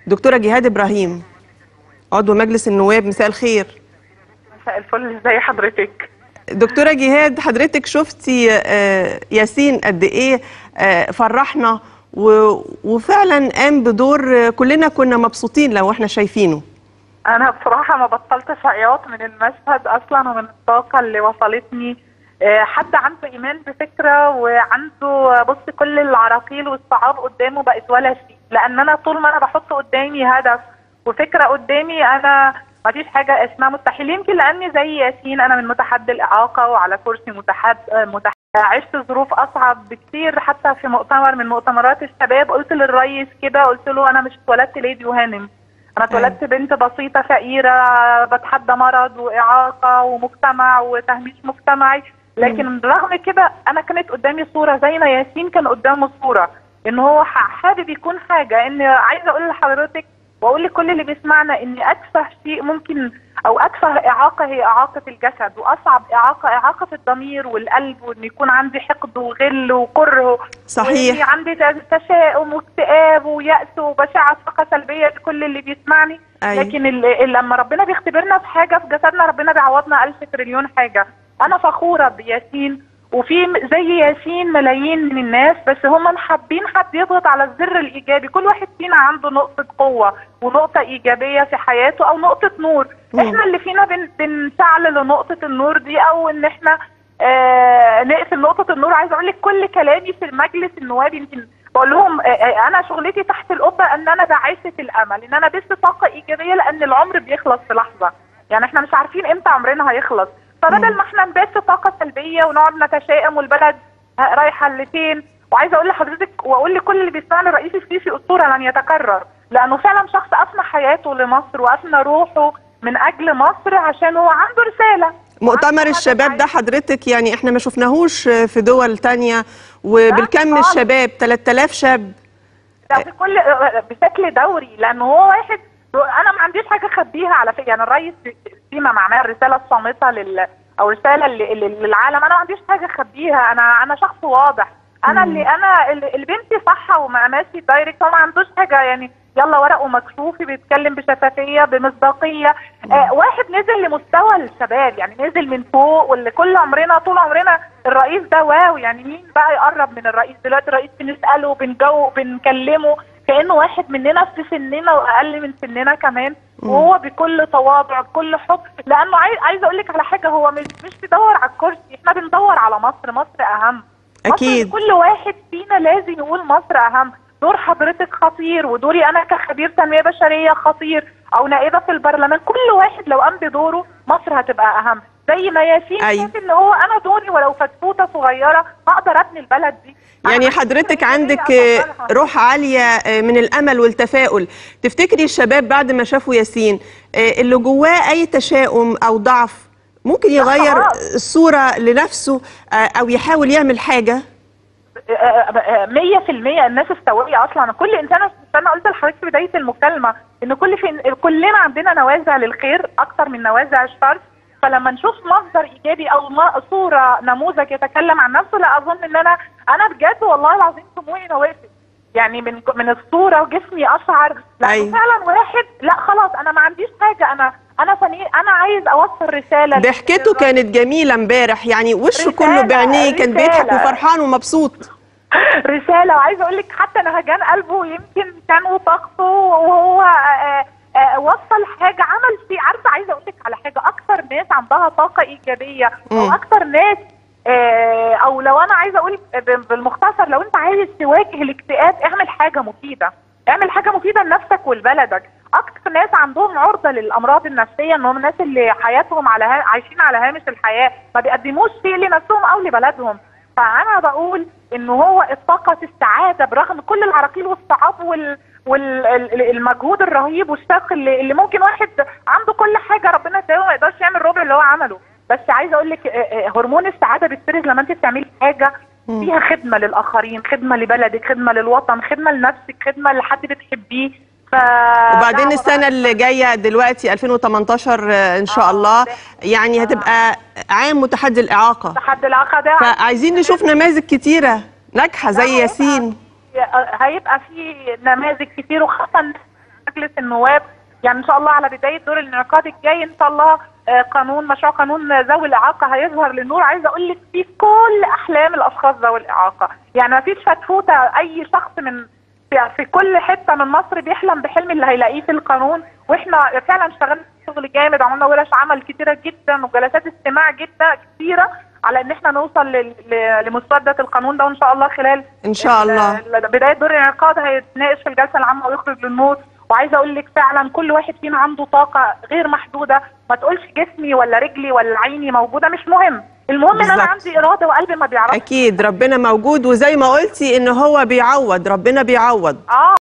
دكتوره جهاد ابراهيم عضو مجلس النواب مساء الخير مساء الفل ازي حضرتك دكتوره جهاد حضرتك شفتي آه، ياسين قد ايه آه، فرحنا و- وفعلا قام بدور آه، كلنا كنا مبسوطين لو احنا شايفينه انا بصراحه ما بطلتش عياط من المشهد اصلا ومن الطاقه اللي وصلتني آه، حد عنده ايمان بفكره وعنده بص كل العراقيل والصعاب قدامه بقت ولا شيء لان انا طول ما انا بحط قدامي هدف وفكره قدامي انا ما فيش حاجه اسمها مستحيل يمكن لاني زي ياسين انا من متحدي الاعاقه وعلى كرسي متحد آه، متحد عشت ظروف اصعب بكتير حتى في مؤتمر من مؤتمرات الشباب قلت للرئيس كده قلت له انا مش اتولدت ليدي وهانم انا اتولدت بنت بسيطه فقيره بتحدى مرض واعاقه ومجتمع وتهميش مجتمعي لكن رغم كده انا كانت قدامي صوره زي ما ياسين كان قدامه صوره ان هو ح- حابب يكون حاجه ان عايزه اقول لحضرتك واقول لكل اللي بيسمعنا ان اتفه شيء ممكن او اتفه اعاقه هي اعاقه الجسد واصعب اعاقه اعاقه الضمير والقلب وان يكون عندي حقد وغل وكره صحيح. وإني عندي تشاؤم واكتئاب ويأس وبشاعة طاقة سلبية لكل اللي بيسمعني أيوة. لكن ال- ال- لما ربنا بيختبرنا في حاجة في جسدنا ربنا بيعوضنا ألف تريليون حاجة أنا فخورة بياسين وفي م- زي ياسين ملايين من الناس بس هم حابين حد يضغط على الزر الإيجابي كل واحد فينا عنده نقطة قوة ونقطة إيجابية في حياته أو نقطة نور مم. إحنا اللي فينا بن- بنشعل لنقطة النور دي أو إن إحنا آه نقفل نقطة النور عايزة أقول لك كل كلامي في المجلس النواب يمكن بقول لهم آه آه انا شغلتي تحت القبه ان انا بعثه الامل ان انا بث طاقه ايجابيه لان العمر بيخلص في لحظه يعني احنا مش عارفين امتى عمرنا هيخلص فبدل ما احنا نبث طاقه سلبيه ونقعد نتشائم والبلد ه- رايحه لفين وعايزه اقول لحضرتك واقول لكل اللي بيسمعني الرئيس السيسي اسطوره لن يتكرر لانه فعلا شخص افنى حياته لمصر وافنى روحه من اجل مصر عشان هو عنده رساله مؤتمر وعنده هدف الشباب ده عايز- حضرتك يعني احنا ما شفناهوش في دول تانية وبالكم خالص. الشباب 3000 شاب ده في كل بشكل دوري لانه هو واحد انا ما عنديش حاجه اخبيها على فكره يعني الرئيس فيما معناه الرساله الصامته لل او رساله لل- لل- للعالم انا ما عنديش حاجه اخبيها انا انا شخص واضح انا اللي انا اللي اللي بنتي صح وماشي دايركت هو ما عندوش حاجه يعني يلا ورقه مكشوف بيتكلم بشفافيه بمصداقيه آه واحد نزل لمستوى الشباب يعني نزل من فوق واللي كل عمرنا طول عمرنا الرئيس ده واو يعني مين بقى يقرب من الرئيس دلوقتي الرئيس بنساله بنجو بنكلمه كانه واحد مننا في سننا واقل من سننا كمان وهو بكل تواضع بكل حب لانه عايز عايزه اقول لك على حاجه هو مش مش بيدور على الكرسي احنا بندور على مصر مصر اهم أكيد. مصر كل واحد فينا لازم يقول مصر اهم دور حضرتك خطير ودوري انا كخبير تنميه بشريه خطير او نائبه في البرلمان كل واحد لو قام بدوره مصر هتبقى اهم زي ما ياسين أيوة. شاف ان هو انا دوري ولو فتفوته صغيره هقدر ابني البلد دي أنا يعني عندي حضرتك مسؤولية عندك أفضلها. روح عالية من الأمل والتفاؤل تفتكري الشباب بعد ما شافوا ياسين اللي جواه أي تشاؤم أو ضعف ممكن يغير خلاص. الصورة لنفسه أو يحاول يعمل حاجة مية في المية الناس السوية أصلا كل إنسان أنا قلت لحضرتك في بداية المكالمة إن كل في كلنا عندنا نوازع للخير أكتر من نوازع الشر فلما نشوف مصدر إيجابي أو ما- صورة نموذج يتكلم عن نفسه لا أظن إن أنا أنا بجد والله العظيم طموحي نوافذ يعني من من الصورة وجسمي أشعر لأنه أيوة. فعلا واحد لا خلاص أنا ما عنديش حاجة أنا أنا فني أنا عايز أوصل رسالة ضحكته للراجل. كانت جميلة امبارح يعني وشه رسالة، كله بعينيه كان بيضحك رسالة. وفرحان ومبسوط رسالة وعايزة أقول لك حتى نهجان قلبه يمكن كان وطاقته وهو آه، آه، وصل حاجة عمل شيء عارفة عايزة أقول لك على حاجة أكتر ناس عندها طاقة إيجابية أو مم. أكتر ناس آه، أو لو أنا عايزة أقول ب- بالمختصر لو أنت عايز تواجه الاكتئاب اعمل حاجة مفيدة اعمل حاجة مفيدة لنفسك ولبلدك أكتر ناس عندهم عرضة للأمراض النفسية إن هم الناس اللي حياتهم على ها... عايشين على هامش الحياة ما بيقدموش شيء لنفسهم أو لبلدهم فانا بقول ان هو الطاقه السعاده برغم كل العراقيل والصعاب وال والمجهود الرهيب والشاق اللي, اللي ممكن واحد عنده كل حاجه ربنا اداله ما يقدرش يعمل ربع اللي هو عمله بس عايزه اقول لك آه، آه، هرمون السعاده بيتفرز لما انت بتعملي حاجه فيها خدمه للاخرين خدمه لبلدك خدمه للوطن خدمه لنفسك خدمه لحد بتحبيه ف وبعدين لا، السنة اللي جاية دلوقتي 2018 آه، إن شاء آه، الله ده- يعني هتبقى عام متحدي الإعاقة لحد الاخر ده فعايزين نشوف نماذج كتيرة ناجحة لا، زي هيبقى- ياسين هيبقى في نماذج كتير وخاصة مجلس النواب يعني ان شاء الله على بدايه دور الانعقاد الجاي ان شاء الله آه، قانون مشروع قانون ذوي الاعاقه هيظهر للنور عايزه اقول لك في كل احلام الاشخاص ذوي الاعاقه يعني ما فيش فتفوته اي شخص من في- في كل حته من مصر بيحلم بحلم اللي هيلاقيه في القانون واحنا فعلا اشتغلنا شغل جامد عملنا ورش عمل كتيره جدا وجلسات استماع جدا كتيره على ان احنا نوصل لل- ل- لمسوده القانون ده وان شاء الله خلال ان شاء ال- الله ال- بدايه دور الانعقاد هيتناقش في الجلسه العامه ويخرج للنور وعايزه اقول لك فعلا كل واحد فينا عنده طاقه غير محدوده ما تقولش جسمي ولا رجلي ولا عيني موجوده مش مهم المهم ان انا بالظبط. عندي اراده وقلبي ما بيعرفش اكيد ربنا موجود وزي ما قلتي ان هو بيعوض ربنا بيعوض اه